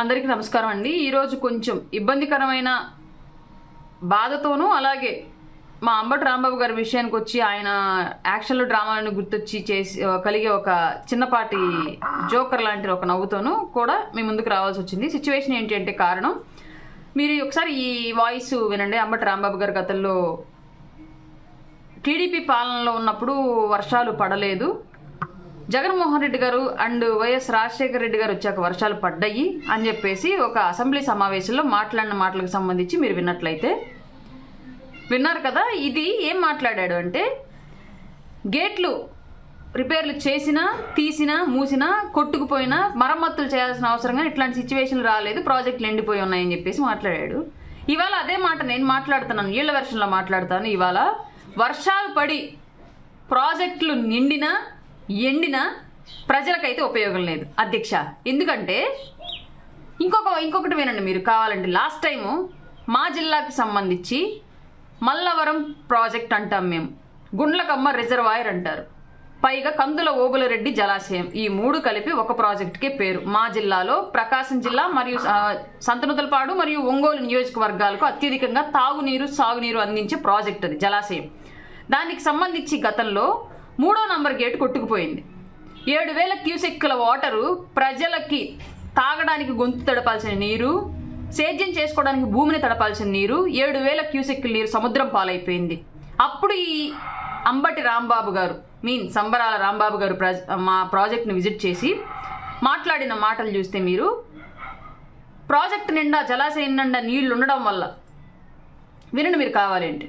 అందరికీ నమస్కారం అండి ఈరోజు కొంచెం ఇబ్బందికరమైన బాధతోనూ అలాగే మా అంబటి రాంబాబు గారి విషయానికి వచ్చి ఆయన యాక్షన్లు డ్రామాలను గుర్తొచ్చి చేసి కలిగే ఒక చిన్నపాటి జోకర్ లాంటి ఒక నవ్వుతోనూ కూడా మీ ముందుకు రావాల్సి వచ్చింది సిచ్యువేషన్ ఏంటి అంటే కారణం మీరు ఒకసారి ఈ వాయిస్ వినండి అంబటి రాంబాబు గారి గతంలో టీడీపీ పాలనలో ఉన్నప్పుడు వర్షాలు పడలేదు జగన్మోహన్ రెడ్డి గారు అండ్ వైఎస్ రాజశేఖర రెడ్డి గారు వచ్చాక వర్షాలు పడ్డాయి అని చెప్పేసి ఒక అసెంబ్లీ సమావేశంలో మాట్లాడిన మాటలకు సంబంధించి మీరు విన్నట్లయితే విన్నారు కదా ఇది ఏం మాట్లాడాడు అంటే గేట్లు రిపేర్లు చేసినా తీసినా మూసినా కొట్టుకుపోయినా మరమ్మతులు చేయాల్సిన అవసరంగా ఇట్లాంటి సిచ్యువేషన్లు రాలేదు ప్రాజెక్టులు ఎండిపోయి ఉన్నాయని చెప్పేసి మాట్లాడాడు ఇవాళ అదే మాట నేను మాట్లాడుతున్నాను నీళ్ల వెర్షన్లో మాట్లాడతాను ఇవాళ వర్షాలు పడి ప్రాజెక్టులు నిండినా ఎండినా ప్రజలకైతే ఉపయోగం లేదు అధ్యక్ష ఎందుకంటే ఇంకొక ఇంకొకటి వినండి మీరు కావాలంటే లాస్ట్ టైము మా జిల్లాకి సంబంధించి మల్లవరం ప్రాజెక్ట్ అంటాం మేము గుండ్లకమ్మ రిజర్వాయర్ అంటారు పైగా కందుల ఓబులరెడ్డి జలాశయం ఈ మూడు కలిపి ఒక ప్రాజెక్టుకే పేరు మా జిల్లాలో ప్రకాశం జిల్లా మరియు ఆ, సంతనూతలపాడు మరియు ఒంగోలు నియోజకవర్గాలకు అత్యధికంగా తాగునీరు సాగునీరు అందించే ప్రాజెక్ట్ అది జలాశయం దానికి సంబంధించి గతంలో మూడో నంబర్ గేట్ కొట్టుకుపోయింది ఏడు వేల క్యూసెక్కుల వాటరు ప్రజలకి తాగడానికి గొంతు తడపాల్సిన నీరు సేద్యం చేసుకోవడానికి భూమిని తడపాల్సిన నీరు ఏడు వేల క్యూసెక్కుల నీరు సముద్రం పాలైపోయింది అప్పుడు ఈ అంబటి రాంబాబు గారు మీన్ సంబరాల రాంబాబు గారు ప్రాజ- మా ప్రాజెక్ట్ని విజిట్ చేసి మాట్లాడిన మాటలు చూస్తే మీరు ప్రాజెక్ట్ నిండా జలాశయం నిండా నీళ్లు ఉండడం వల్ల వినండి మీరు కావాలంటే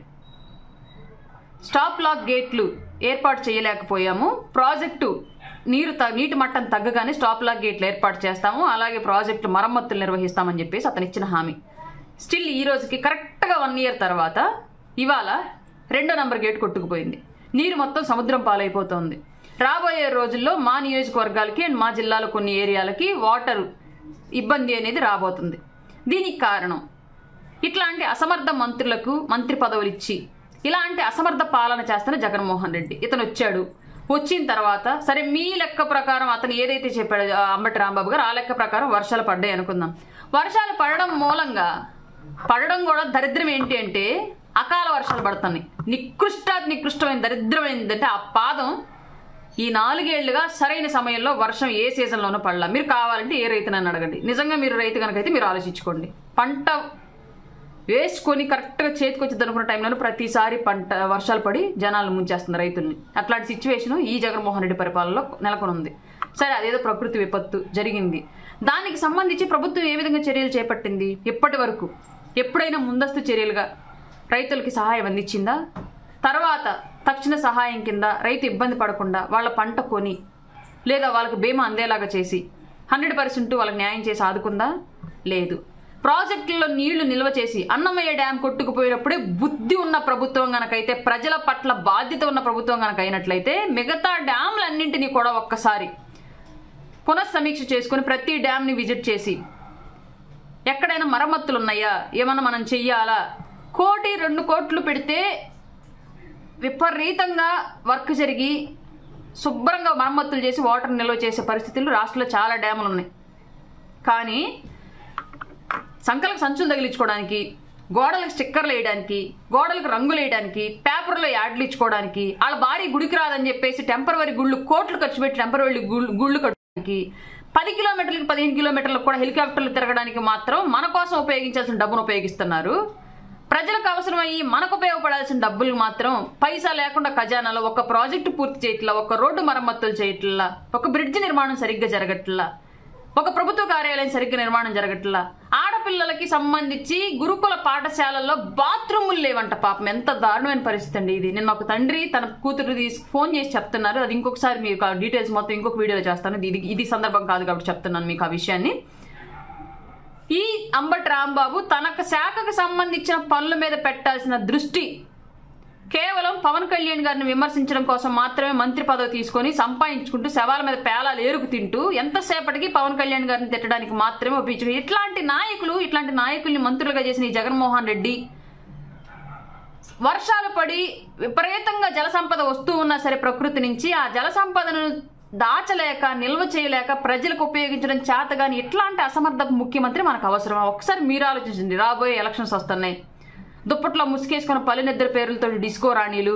స్టాప్ లాక్ గేట్లు ఏర్పాటు చేయలేకపోయాము ప్రాజెక్టు నీరు త నీటి మట్టం తగ్గగానే స్టాప్ లాక్ గేట్లు ఏర్పాటు చేస్తాము అలాగే ప్రాజెక్టు మరమ్మతులు నిర్వహిస్తామని చెప్పేసి అతను ఇచ్చిన హామీ స్టిల్ ఈ రోజుకి కరెక్ట్గా వన్ ఇయర్ తర్వాత ఇవాళ రెండో నంబర్ గేట్ కొట్టుకుపోయింది నీరు మొత్తం సముద్రం పాలైపోతుంది రాబోయే రోజుల్లో మా నియోజకవర్గాలకి అండ్ మా జిల్లాలో కొన్ని ఏరియాలకి వాటర్ ఇబ్బంది అనేది రాబోతుంది దీనికి కారణం ఇట్లాంటి అసమర్థ మంత్రులకు మంత్రి పదవులు ఇచ్చి ఇలాంటి అసమర్థ పాలన చేస్తున్న జగన్మోహన్ రెడ్డి ఇతను వచ్చాడు వచ్చిన తర్వాత సరే మీ లెక్క ప్రకారం అతను ఏదైతే చెప్పాడో ఆ అంబటి రాంబాబు గారు ఆ లెక్క ప్రకారం వర్షాలు పడ్డాయి అనుకుందాం వర్షాలు పడడం మూలంగా పడడం కూడా దరిద్రం ఏంటి అంటే అకాల వర్షాలు పడుతున్నాయి నికృష్టాతి నికృష్టమైన దరిద్రం ఏంటంటే ఆ పాదం ఈ నాలుగేళ్లుగా సరైన సమయంలో వర్షం ఏ సీజన్లోనూ పడలా మీరు కావాలంటే ఏ రైతునని అడగండి నిజంగా మీరు రైతు కనుకైతే మీరు ఆలోచించుకోండి పంట వేసుకొని కరెక్ట్గా చేతికొచ్చింది అనుకున్న టైంలో ప్రతిసారి పంట వర్షాలు పడి జనాలు ముంచేస్తుంది రైతుల్ని అట్లాంటి సిచ్యువేషన్ ఈ జగన్మోహన్ రెడ్డి పరిపాలనలో నెలకొని ఉంది సరే అదేదో ప్రకృతి విపత్తు జరిగింది దానికి సంబంధించి ప్రభుత్వం ఏ విధంగా చర్యలు చేపట్టింది ఇప్పటి వరకు ఎప్పుడైనా ముందస్తు చర్యలుగా రైతులకి సహాయం అందించిందా తర్వాత తక్షణ సహాయం కింద రైతు ఇబ్బంది పడకుండా వాళ్ళ పంట కొని లేదా వాళ్ళకి బీమా అందేలాగా చేసి హండ్రెడ్ పర్సెంట్ వాళ్ళకి న్యాయం చేసి ఆదుకుందా లేదు ప్రాజెక్టుల్లో నీళ్లు నిల్వ చేసి అన్నమయ్య డ్యాం కొట్టుకుపోయినప్పుడే బుద్ధి ఉన్న ప్రభుత్వం గనకైతే ప్రజల పట్ల బాధ్యత ఉన్న ప్రభుత్వం గనక అయినట్లయితే మిగతా డ్యాంలన్నింటినీ కూడా ఒక్కసారి పునఃసమీక్ష చేసుకుని ప్రతి డ్యామ్ని విజిట్ చేసి ఎక్కడైనా మరమ్మతులు ఉన్నాయా ఏమన్నా మనం చెయ్యాలా కోటి రెండు కోట్లు పెడితే విపరీతంగా వర్క్ జరిగి శుభ్రంగా మరమ్మతులు చేసి వాటర్ నిల్వ చేసే పరిస్థితులు రాష్ట్రంలో చాలా డ్యాములు ఉన్నాయి కానీ సంకలకు సంచులు తగిలించుకోవడానికి గోడలకు స్టిక్కర్లు వేయడానికి గోడలకు రంగులు వేయడానికి పేపర్లో యాడ్లు ఇచ్చుకోవడానికి వాళ్ళ భారీ గుడికి రాదని చెప్పేసి టెంపరవరీ గుళ్ళు కోట్లు ఖర్చు పెట్టి టెంపరవరీ గుళ్ళు గుళ్ళు కట్టడానికి పది కిలోమీటర్లకు పదిహేను కిలోమీటర్లకు కూడా హెలికాప్టర్లు తిరగడానికి మాత్రం మన కోసం ఉపయోగించాల్సిన డబ్బును ఉపయోగిస్తున్నారు ప్రజలకు అవసరమయ్యి మనకు ఉపయోగపడాల్సిన డబ్బులు మాత్రం పైసా లేకుండా ఖజానాలో ఒక ప్రాజెక్టు పూర్తి చేయట్లా ఒక రోడ్డు మరమ్మతులు చేయట్లా ఒక బ్రిడ్జ్ నిర్మాణం సరిగ్గా జరగట్లా ఒక ప్రభుత్వ కార్యాలయం సరిగ్గా నిర్మాణం జరగట్లా ఆడపిల్లలకి సంబంధించి గురుకుల పాఠశాలల్లో బాత్రూములు లేవంట పాపం ఎంత దారుణమైన పరిస్థితి అండి ఇది నేను ఒక తండ్రి తన కూతురు తీసి ఫోన్ చేసి చెప్తున్నారు అది ఇంకొకసారి మీకు ఆ డీటెయిల్స్ మొత్తం ఇంకొక వీడియోలో చేస్తాను ఇది ఇది సందర్భం కాదు కాబట్టి చెప్తున్నాను మీకు ఆ విషయాన్ని ఈ అంబటి రాంబాబు తనకు శాఖకు సంబంధించిన పనుల మీద పెట్టాల్సిన దృష్టి కేవలం పవన్ కళ్యాణ్ గారిని విమర్శించడం కోసం మాత్రమే మంత్రి పదవి తీసుకొని సంపాదించుకుంటూ శవాల మీద పేలాలు ఏరుకు తింటూ ఎంతసేపటికి పవన్ కళ్యాణ్ గారిని తిట్టడానికి మాత్రమే ఉపయోగించు ఇట్లాంటి నాయకులు ఇట్లాంటి నాయకుల్ని మంత్రులుగా చేసిన ఈ జగన్మోహన్ రెడ్డి వర్షాలు పడి విపరీతంగా జల సంపద వస్తూ ఉన్నా సరే ప్రకృతి నుంచి ఆ జల సంపదను దాచలేక నిల్వ చేయలేక ప్రజలకు ఉపయోగించడం చేతగాని ఇట్లాంటి అసమర్థ ముఖ్యమంత్రి మనకు అవసరమా ఒకసారి మీరు ఆలోచించండి రాబోయే ఎలక్షన్స్ వస్తున్నాయి దుప్పట్లో ముసుకేసుకున్న పల్లెనిద్దరు పేర్లతో డిస్కో రాణీలు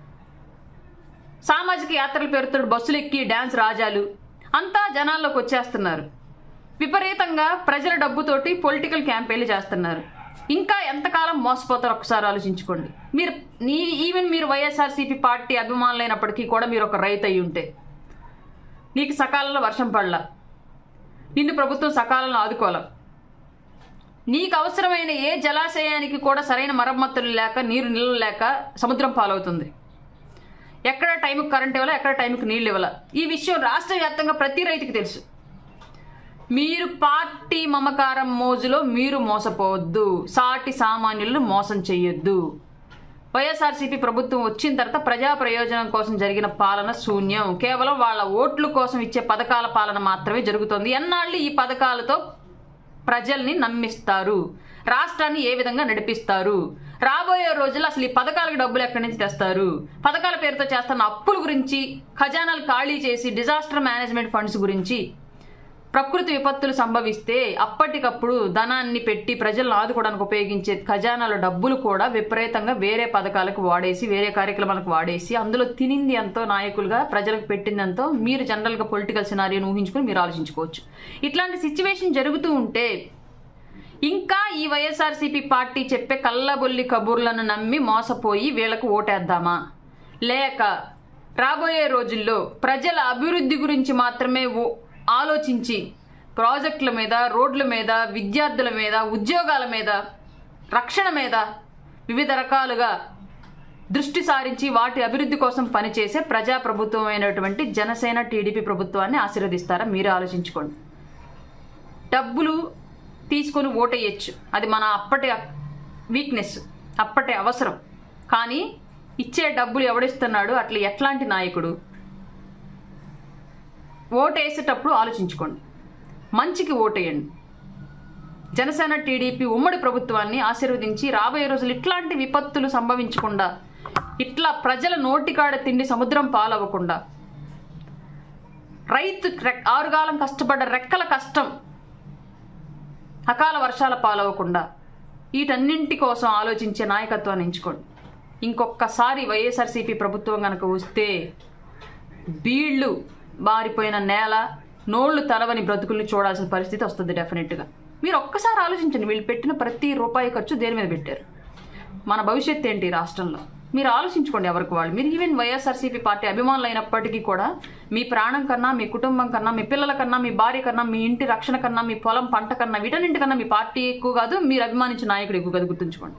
సామాజిక యాత్రల పేరుతో బస్సులు ఎక్కి డ్యాన్స్ రాజాలు అంతా జనాల్లోకి వచ్చేస్తున్నారు విపరీతంగా ప్రజల డబ్బుతోటి పొలిటికల్ క్యాంపెయిన్లు చేస్తున్నారు ఇంకా ఎంతకాలం మోసపోతారో ఒకసారి ఆలోచించుకోండి మీరు నీ ఈవెన్ మీరు వైఎస్ఆర్సీపీ పార్టీ అభిమానులైనప్పటికీ కూడా మీరు ఒక రైతు అయి ఉంటే నీకు సకాలంలో వర్షం పడలా నిన్ను ప్రభుత్వం సకాలంలో ఆదుకోవాలి నీకు అవసరమైన ఏ జలాశయానికి కూడా సరైన మరమ్మతులు లేక నీరు నిల్వ లేక సముద్రం పాలవుతుంది ఎక్కడ టైంకి కరెంట్ ఇవ్వాలా ఎక్కడ టైంకి నీళ్ళు ఇవ్వాలా ఈ విషయం రాష్ట్ర వ్యాప్తంగా ప్రతి రైతుకి తెలుసు మీరు పార్టీ మమకారం మోజులో మీరు మోసపోవద్దు సాటి సామాన్యులను మోసం చెయ్యొద్దు వైఎస్ఆర్సీపీ ప్రభుత్వం వచ్చిన తర్వాత ప్రజా ప్రయోజనం కోసం జరిగిన పాలన శూన్యం కేవలం వాళ్ళ ఓట్ల కోసం ఇచ్చే పథకాల పాలన మాత్రమే జరుగుతోంది ఎన్నాళ్ళు ఈ పథకాలతో ప్రజల్ని నమ్మిస్తారు రాష్ట్రాన్ని ఏ విధంగా నడిపిస్తారు రాబోయే రోజుల్లో అసలు ఈ పథకాలకు డబ్బులు ఎక్కడి నుంచి తెస్తారు పథకాల పేరుతో చేస్తున్న అప్పుల గురించి ఖజానాలు ఖాళీ చేసి డిజాస్టర్ మేనేజ్మెంట్ ఫండ్స్ గురించి ప్రకృతి విపత్తులు సంభవిస్తే అప్పటికప్పుడు ధనాన్ని పెట్టి ప్రజలను ఆదుకోవడానికి ఉపయోగించే ఖజానాల డబ్బులు కూడా విపరీతంగా వేరే పథకాలకు వాడేసి వేరే కార్యక్రమాలకు వాడేసి అందులో తినింది ఎంతో నాయకులుగా ప్రజలకు పెట్టింది ఎంతో మీరు జనరల్గా పొలిటికల్ సినారియోని ఊహించుకుని మీరు ఆలోచించుకోవచ్చు ఇట్లాంటి సిచ్యువేషన్ జరుగుతూ ఉంటే ఇంకా ఈ వైఎస్ఆర్సీపీ పార్టీ చెప్పే కళ్ళబొల్లి కబుర్లను నమ్మి మోసపోయి వీళ్ళకు ఓటేద్దామా లేక రాబోయే రోజుల్లో ప్రజల అభివృద్ధి గురించి మాత్రమే ఓ- ఆలోచించి ప్రాజెక్టుల మీద రోడ్ల మీద విద్యార్థుల మీద ఉద్యోగాల మీద రక్షణ మీద వివిధ రకాలుగా దృష్టి సారించి వాటి అభివృద్ధి కోసం పనిచేసే ప్రజాప్రభుత్వం అయినటువంటి జనసేన టీడీపీ ప్రభుత్వాన్ని ఆశీర్వదిస్తారా మీరే ఆలోచించుకోండి డబ్బులు తీసుకొని ఓటేయచ్చు అది మన అప్పటి వీక్నెస్ అప్పటి అవసరం కానీ ఇచ్చే డబ్బులు ఎవడిస్తున్నాడు అట్లా ఎట్లాంటి నాయకుడు ఓటేసేటప్పుడు ఆలోచించుకోండి మంచికి ఓటేయండి జనసేన టీడీపీ ఉమ్మడి ప్రభుత్వాన్ని ఆశీర్వదించి రాబోయే రోజులు ఇట్లాంటి విపత్తులు సంభవించకుండా ఇట్లా ప్రజల నోటికాడ తిండి సముద్రం పాలవ్వకుండా రైతు రెక్- ఆరుగాలం కష్టపడ్డ రెక్కల కష్టం అకాల వర్షాల పాలవ్వకుండా వీటన్నింటి కోసం ఆలోచించే నాయకత్వాన్ని ఎంచుకోండి ఇంకొకసారి వైఎస్ఆర్సీపీ ప్రభుత్వం కనుక వస్తే బీళ్లు బారిపోయిన నేల నోళ్లు తలవని బ్రతుకుల్ని చూడాల్సిన పరిస్థితి వస్తుంది డెఫినెట్గా మీరు ఒక్కసారి ఆలోచించండి వీళ్ళు పెట్టిన ప్రతి రూపాయి ఖర్చు దేని మీద పెట్టారు మన భవిష్యత్తు ఏంటి ఈ రాష్ట్రంలో మీరు ఆలోచించుకోండి ఎవరికి వాళ్ళు మీరు ఈవెన్ వైఎస్ఆర్సీపీ పార్టీ అభిమానులు అయినప్పటికీ కూడా మీ ప్రాణం కన్నా మీ కుటుంబం కన్నా మీ పిల్లల కన్నా మీ భార్య కన్నా మీ ఇంటి రక్షణ కన్నా మీ పొలం పంట కన్నా వీటన్నింటికన్నా మీ పార్టీ ఎక్కువ కాదు మీరు అభిమానించిన నాయకుడు ఎక్కువ కాదు గుర్తుంచుకోండి